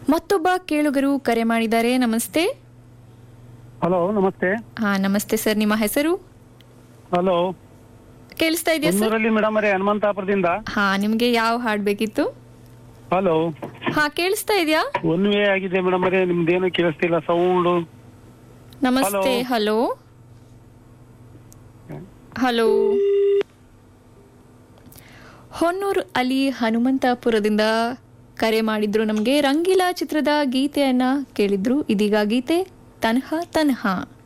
ಮತ್ತೊಬ್ಬ ಕೇಳುಗರು ಕರೆ ಮಾಡಿದ್ದಾರೆ ನಮಸ್ತೆ ಹಲೋ ನಮಸ್ತೆ ಹಾ ನಮಸ್ತೆ ಸರ್ ನಿಮ್ಮ ಹೆಸರು ಹಲೋ ಕೇಳಿಸ್ತಾ ಇದೆಯಾ ಸರ್ ಹೊನ್ನೂರಲ್ಲಿ ಮೇಡಮ್ ಅವರೇ ಹನುಮಂತಾಪುರದಿಂದ ಹಾ ನಿಮ್ಗೆ ಯಾವ ಹಾಡ್ ಬೇಕಿತ್ತು ಹಲೋ ಹಾ ಕೇಳಿಸ್ತಾ ಇದೆಯಾ ಒನ್ ವೇ ಆಗಿದೆ ಮೇಡಮ್ ಅವರೇ ನಿಮ್ದೇನು ಕೇಳಿಸ್ತಿಲ್ಲ ಸೌಂಡ್ ನಮಸ್ತೆ ಹಲೋ ಹಲೋ ಹೊನ್ನೂರು ಅಲಿ ಹನುಮಂತಾಪುರದಿಂದ ಕರೆ ಮಾಡಿದ್ರು ನಮಗೆ ರಂಗೀಲಾ ಚಿತ್ರದ ಗೀತೆಯನ್ನ ಕೇಳಿದ್ರು ಇದೀಗ ಗೀತೆ ತನ್ಹ ತನ್ಹ